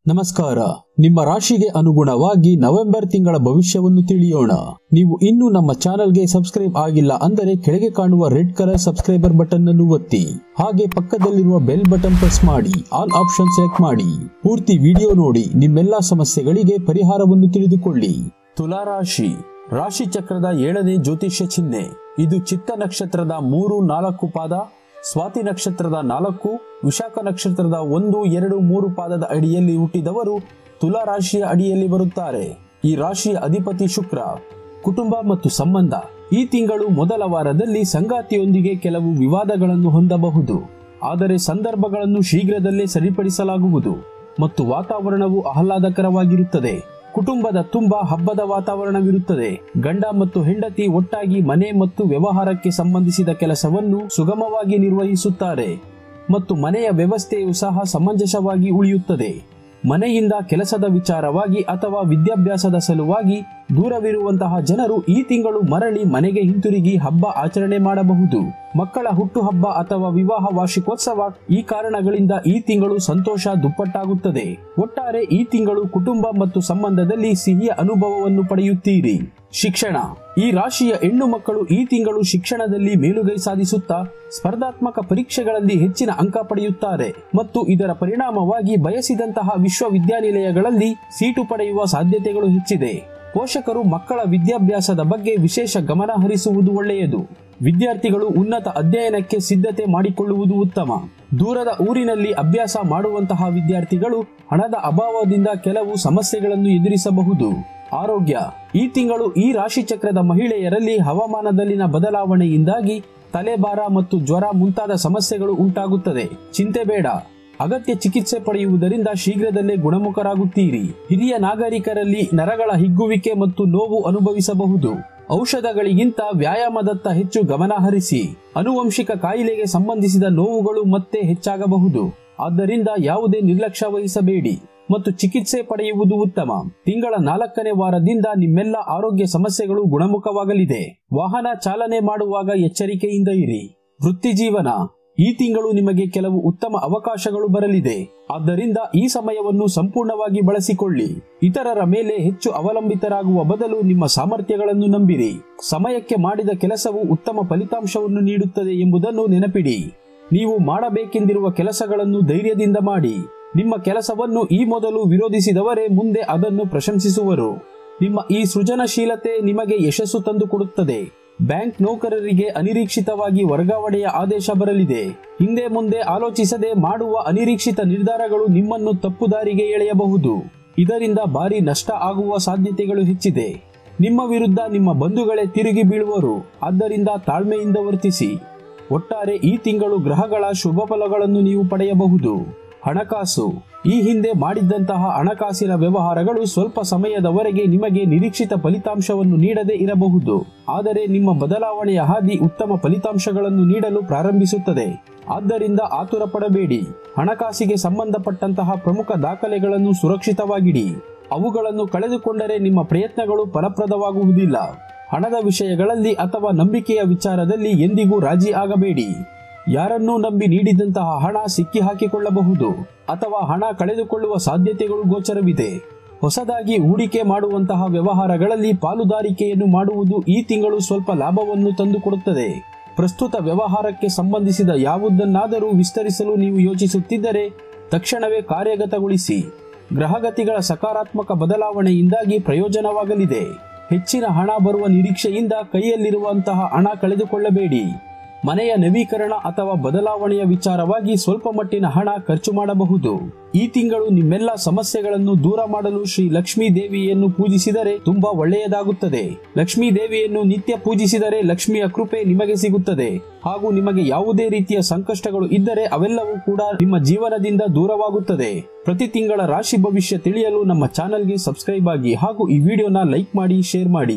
ನಮಸ್ಕಾರ ನಿಮ್ಮ ರಾಶಿಗೆ ಅನುಗುಣವಾಗಿ ನವೆಂಬರ್ ತಿಂಗಳ ಭವಿಷ್ಯವನ್ನು ತಿಳಿಯೋಣ ನೀವು ಇನ್ನೂ ನಮ್ಮ ಚಾನೆಲ್ಗೆ ಸಬ್ಸ್ಕ್ರೈಬ್ ಆಗಿಲ್ಲ ಅಂದರೆ ಕೆಳಗೆ ಕಾಣುವ ರೆಡ್ ಕಲರ್ ಸಬ್ಸ್ಕ್ರೈಬರ್ ಬಟನ್ ಅನ್ನು ಒತ್ತಿ ಹಾಗೆ ಪಕ್ಕದಲ್ಲಿರುವ ಬೆಲ್ ಬಟನ್ ಪ್ರೆಸ್ ಮಾಡಿ ಆಲ್ ಆಪ್ಷನ್ ಸೆಲೆಕ್ಟ್ ಮಾಡಿ ಪೂರ್ತಿ ವಿಡಿಯೋ ನೋಡಿ ನಿಮ್ಮೆಲ್ಲಾ ಸಮಸ್ಯೆಗಳಿಗೆ ಪರಿಹಾರವನ್ನು ತಿಳಿದುಕೊಳ್ಳಿ ತುಲಾರಾಶಿ ರಾಶಿ ಚಕ್ರದ ಏಳನೇ ಜ್ಯೋತಿಷ್ಯ ಚಿಹ್ನೆ ಇದು ಚಿತ್ತ ನಕ್ಷತ್ರದ ಮೂರು ನಾಲ್ಕು ಪಾದ ಸ್ವಾತಿ ನಕ್ಷತ್ರದ ನಾಲ್ಕು ವಿಶಾಖ ನಕ್ಷತ್ರದ ಒಂದು ಎರಡು ಮೂರು ಪಾದದ ಅಡಿಯಲ್ಲಿ ಹುಟ್ಟಿದವರು ತುಲಾ ರಾಶಿಯ ಅಡಿಯಲ್ಲಿ ಬರುತ್ತಾರೆ ಈ ರಾಶಿಯ ಅಧಿಪತಿ ಶುಕ್ರ ಕುಟುಂಬ ಮತ್ತು ಸಂಬಂಧ ಈ ತಿಂಗಳು ಮೊದಲ ವಾರದಲ್ಲಿ ಸಂಗಾತಿಯೊಂದಿಗೆ ಕೆಲವು ವಿವಾದಗಳನ್ನು ಹೊಂದಬಹುದು ಆದರೆ ಸಂದರ್ಭಗಳನ್ನು ಶೀಘ್ರದಲ್ಲೇ ಸರಿಪಡಿಸಲಾಗುವುದು ಮತ್ತು ವಾತಾವರಣವು ಆಹ್ಲಾದಕರವಾಗಿರುತ್ತದೆ ಕುಟುಂಬದ ತುಂಬ ಹಬ್ಬದ ವಾತಾವರಣವಿರುತ್ತದೆ ಗಂಡ ಮತ್ತು ಹೆಂಡತಿ ಒಟ್ಟಾಗಿ ಮನೆ ಮತ್ತು ವ್ಯವಹಾರಕ್ಕೆ ಸಂಬಂಧಿಸಿದ ಕೆಲಸವನ್ನು ಸುಗಮವಾಗಿ ನಿರ್ವಹಿಸುತ್ತಾರೆ ಮತ್ತು ಮನೆಯ ವ್ಯವಸ್ಥೆಯು ಸಹ ಸಮಂಜಸವಾಗಿ ಉಳಿಯುತ್ತದೆ ಮನೆಯಿಂದ ಕೆಲಸದ ವಿಚಾರವಾಗಿ ಅಥವಾ ವಿದ್ಯಾಭ್ಯಾಸದ ಸಲುವಾಗಿ ದೂರವಿರುವಂತಹ ಜನರು ಈ ತಿಂಗಳು ಮರಳಿ ಮನೆಗೆ ಹಿಂತಿರುಗಿ ಹಬ್ಬ ಆಚರಣೆ ಮಾಡಬಹುದು ಮಕ್ಕಳ ಹುಟ್ಟುಹಬ್ಬ ಅಥವಾ ವಿವಾಹ ವಾರ್ಷಿಕೋತ್ಸವ ಈ ಕಾರಣಗಳಿಂದ ಈ ತಿಂಗಳು ಸಂತೋಷ ದುಪ್ಪಟ್ಟಾಗುತ್ತದೆ ಒಟ್ಟಾರೆ ಈ ತಿಂಗಳು ಕುಟುಂಬ ಮತ್ತು ಸಂಬಂಧದಲ್ಲಿ ಸಿಹಿಯ ಅನುಭವವನ್ನು ಪಡೆಯುತ್ತೀರಿ ಶಿಕ್ಷಣ ಈ ರಾಶಿಯ ಹೆಣ್ಣು ಮಕ್ಕಳು ಈ ತಿಂಗಳು ಶಿಕ್ಷಣದಲ್ಲಿ ಮೇಲುಗೈ ಸಾಧಿಸುತ್ತಾ ಸ್ಪರ್ಧಾತ್ಮಕ ಪರೀಕ್ಷೆಗಳಲ್ಲಿ ಹೆಚ್ಚಿನ ಅಂಕ ಪಡೆಯುತ್ತಾರೆ ಮತ್ತು ಇದರ ಪರಿಣಾಮವಾಗಿ ಬಯಸಿದಂತಹ ವಿಶ್ವವಿದ್ಯಾನಿಲಯಗಳಲ್ಲಿ ಸೀಟು ಪಡೆಯುವ ಸಾಧ್ಯತೆಗಳು ಹೆಚ್ಚಿದೆ ಪೋಷಕರು ಮಕ್ಕಳ ವಿದ್ಯಾಭ್ಯಾಸದ ಬಗ್ಗೆ ವಿಶೇಷ ಗಮನ ಹರಿಸುವುದು ಒಳ್ಳೆಯದು ವಿದ್ಯಾರ್ಥಿಗಳು ಉನ್ನತ ಅಧ್ಯಯನಕ್ಕೆ ಸಿದ್ಧತೆ ಮಾಡಿಕೊಳ್ಳುವುದು ಉತ್ತಮ ದೂರದ ಊರಿನಲ್ಲಿ ಅಭ್ಯಾಸ ಮಾಡುವಂತಹ ವಿದ್ಯಾರ್ಥಿಗಳು ಹಣದ ಅಭಾವದಿಂದ ಕೆಲವು ಸಮಸ್ಯೆಗಳನ್ನು ಎದುರಿಸಬಹುದು ಆರೋಗ್ಯ ಈ ತಿಂಗಳು ಈ ರಾಶಿ ಚಕ್ರದ ಮಹಿಳೆಯರಲ್ಲಿ ಹವಾಮಾನದಲ್ಲಿನ ಬದಲಾವಣೆಯಿಂದಾಗಿ ತಲೆಭಾರ ಮತ್ತು ಜ್ವರ ಮುಂತಾದ ಸಮಸ್ಯೆಗಳು ಉಂಟಾಗುತ್ತದೆ ಚಿಂತೆ ಬೇಡ ಅಗತ್ಯ ಚಿಕಿತ್ಸೆ ಪಡೆಯುವುದರಿಂದ ಶೀಘ್ರದಲ್ಲೇ ಗುಣಮುಖರಾಗುತ್ತೀರಿ ಹಿರಿಯ ನಾಗರಿಕರಲ್ಲಿ ನರಗಳ ಹಿಗ್ಗುವಿಕೆ ಮತ್ತು ನೋವು ಅನುಭವಿಸಬಹುದು ಔಷಧಗಳಿಗಿಂತ ವ್ಯಾಯಾಮದತ್ತ ಹೆಚ್ಚು ಗಮನ ಹರಿಸಿ ಅನುವಂಶಿಕ ಕಾಯಿಲೆಗೆ ಸಂಬಂಧಿಸಿದ ನೋವುಗಳು ಮತ್ತೆ ಹೆಚ್ಚಾಗಬಹುದು ಆದ್ದರಿಂದ ಯಾವುದೇ ನಿರ್ಲಕ್ಷ್ಯ ವಹಿಸಬೇಡಿ ಮತ್ತು ಚಿಕಿತ್ಸೆ ಪಡೆಯುವುದು ಉತ್ತಮ ತಿಂಗಳ ನಾಲ್ಕನೇ ವಾರದಿಂದ ನಿಮ್ಮೆಲ್ಲ ಆರೋಗ್ಯ ಸಮಸ್ಯೆಗಳು ಗುಣಮುಖವಾಗಲಿದೆ ವಾಹನ ಚಾಲನೆ ಮಾಡುವಾಗ ಎಚ್ಚರಿಕೆಯಿಂದ ಇರಿ ವೃತ್ತಿ ಜೀವನ ಈ ತಿಂಗಳು ನಿಮಗೆ ಕೆಲವು ಉತ್ತಮ ಅವಕಾಶಗಳು ಬರಲಿದೆ ಆದ್ದರಿಂದ ಈ ಸಮಯವನ್ನು ಸಂಪೂರ್ಣವಾಗಿ ಬಳಸಿಕೊಳ್ಳಿ ಇತರರ ಮೇಲೆ ಹೆಚ್ಚು ಅವಲಂಬಿತರಾಗುವ ಬದಲು ನಿಮ್ಮ ಸಾಮರ್ಥ್ಯಗಳನ್ನು ನಂಬಿರಿ ಸಮಯಕ್ಕೆ ಮಾಡಿದ ಕೆಲಸವು ಉತ್ತಮ ಫಲಿತಾಂಶವನ್ನು ನೀಡುತ್ತದೆ ಎಂಬುದನ್ನು ನೆನಪಿಡಿ ನೀವು ಮಾಡಬೇಕೆಂದಿರುವ ಕೆಲಸಗಳನ್ನು ಧೈರ್ಯದಿಂದ ಮಾಡಿ ನಿಮ್ಮ ಕೆಲಸವನ್ನು ಈ ಮೊದಲು ವಿರೋಧಿಸಿದವರೇ ಮುಂದೆ ಅದನ್ನು ಪ್ರಶಂಸಿಸುವರು ನಿಮ್ಮ ಈ ಸೃಜನಶೀಲತೆ ನಿಮಗೆ ಯಶಸ್ಸು ತಂದುಕೊಡುತ್ತದೆ ಬ್ಯಾಂಕ್ ನೌಕರರಿಗೆ ಅನಿರೀಕ್ಷಿತವಾಗಿ ವರ್ಗಾವಣೆಯ ಆದೇಶ ಬರಲಿದೆ ಹಿಂದೆ ಮುಂದೆ ಆಲೋಚಿಸದೆ ಮಾಡುವ ಅನಿರೀಕ್ಷಿತ ನಿರ್ಧಾರಗಳು ನಿಮ್ಮನ್ನು ತಪ್ಪುದಾರಿಗೆ ಎಳೆಯಬಹುದು ಇದರಿಂದ ಭಾರಿ ನಷ್ಟ ಆಗುವ ಸಾಧ್ಯತೆಗಳು ಹೆಚ್ಚಿದೆ ನಿಮ್ಮ ವಿರುದ್ಧ ನಿಮ್ಮ ಬಂಧುಗಳೇ ತಿರುಗಿ ಬೀಳುವರು ಆದ್ದರಿಂದ ತಾಳ್ಮೆಯಿಂದ ವರ್ತಿಸಿ ಒಟ್ಟಾರೆ ಈ ತಿಂಗಳು ಗ್ರಹಗಳ ಶುಭ ಫಲಗಳನ್ನು ನೀವು ಪಡೆಯಬಹುದು ಹಣಕಾಸು ಈ ಹಿಂದೆ ಮಾಡಿದ್ದಂತಹ ಹಣಕಾಸಿನ ವ್ಯವಹಾರಗಳು ಸ್ವಲ್ಪ ಸಮಯದವರೆಗೆ ನಿಮಗೆ ನಿರೀಕ್ಷಿತ ಫಲಿತಾಂಶವನ್ನು ನೀಡದೇ ಇರಬಹುದು ಆದರೆ ನಿಮ್ಮ ಬದಲಾವಣೆಯ ಹಾದಿ ಉತ್ತಮ ಫಲಿತಾಂಶಗಳನ್ನು ನೀಡಲು ಪ್ರಾರಂಭಿಸುತ್ತದೆ ಆದ್ದರಿಂದ ಆತುರ ಪಡಬೇಡಿ ಹಣಕಾಸಿಗೆ ಸಂಬಂಧಪಟ್ಟಂತಹ ಪ್ರಮುಖ ದಾಖಲೆಗಳನ್ನು ಸುರಕ್ಷಿತವಾಗಿಡಿ ಅವುಗಳನ್ನು ಕಳೆದುಕೊಂಡರೆ ನಿಮ್ಮ ಪ್ರಯತ್ನಗಳು ಫಲಪ್ರದವಾಗುವುದಿಲ್ಲ ಹಣದ ವಿಷಯಗಳಲ್ಲಿ ಅಥವಾ ನಂಬಿಕೆಯ ವಿಚಾರದಲ್ಲಿ ಎಂದಿಗೂ ರಾಜಿ ಆಗಬೇಡಿ ಯಾರನ್ನೂ ನಂಬಿ ನೀಡಿದಂತಹ ಹಣ ಸಿಕ್ಕಿ ಹಾಕಿಕೊಳ್ಳಬಹುದು ಅಥವಾ ಹಣ ಕಳೆದುಕೊಳ್ಳುವ ಸಾಧ್ಯತೆಗಳು ಗೋಚರವಿದೆ ಹೊಸದಾಗಿ ಹೂಡಿಕೆ ಮಾಡುವಂತಹ ವ್ಯವಹಾರಗಳಲ್ಲಿ ಪಾಲುದಾರಿಕೆಯನ್ನು ಮಾಡುವುದು ಈ ತಿಂಗಳು ಸ್ವಲ್ಪ ಲಾಭವನ್ನು ತಂದುಕೊಡುತ್ತದೆ ಪ್ರಸ್ತುತ ವ್ಯವಹಾರಕ್ಕೆ ಸಂಬಂಧಿಸಿದ ಯಾವುದನ್ನಾದರೂ ವಿಸ್ತರಿಸಲು ನೀವು ಯೋಚಿಸುತ್ತಿದ್ದರೆ ತಕ್ಷಣವೇ ಕಾರ್ಯಗತಗೊಳಿಸಿ ಗ್ರಹಗತಿಗಳ ಸಕಾರಾತ್ಮಕ ಬದಲಾವಣೆಯಿಂದಾಗಿ ಪ್ರಯೋಜನವಾಗಲಿದೆ ಹೆಚ್ಚಿನ ಹಣ ಬರುವ ನಿರೀಕ್ಷೆಯಿಂದ ಕೈಯಲ್ಲಿರುವಂತಹ ಹಣ ಕಳೆದುಕೊಳ್ಳಬೇಡಿ ಮನೆಯ ನವೀಕರಣ ಅಥವಾ ಬದಲಾವಣೆಯ ವಿಚಾರವಾಗಿ ಸ್ವಲ್ಪ ಮಟ್ಟಿನ ಹಣ ಖರ್ಚು ಮಾಡಬಹುದು ಈ ತಿಂಗಳು ನಿಮ್ಮೆಲ್ಲ ಸಮಸ್ಯೆಗಳನ್ನು ದೂರ ಮಾಡಲು ಶ್ರೀ ಲಕ್ಷ್ಮೀ ದೇವಿಯನ್ನು ಪೂಜಿಸಿದರೆ ತುಂಬಾ ಒಳ್ಳೆಯದಾಗುತ್ತದೆ ಲಕ್ಷ್ಮೀ ದೇವಿಯನ್ನು ನಿತ್ಯ ಪೂಜಿಸಿದರೆ ಲಕ್ಷ್ಮಿಯ ಕೃಪೆ ನಿಮಗೆ ಸಿಗುತ್ತದೆ ಹಾಗೂ ನಿಮಗೆ ಯಾವುದೇ ರೀತಿಯ ಸಂಕಷ್ಟಗಳು ಇದ್ದರೆ ಅವೆಲ್ಲವೂ ಕೂಡ ನಿಮ್ಮ ಜೀವನದಿಂದ ದೂರವಾಗುತ್ತದೆ ಪ್ರತಿ ತಿಂಗಳ ರಾಶಿ ಭವಿಷ್ಯ ತಿಳಿಯಲು ನಮ್ಮ ಚಾನೆಲ್ಗೆ ಸಬ್ಸ್ಕ್ರೈಬ್ ಆಗಿ ಹಾಗೂ ಈ ವಿಡಿಯೋನ ಲೈಕ್ ಮಾಡಿ ಶೇರ್ ಮಾಡಿ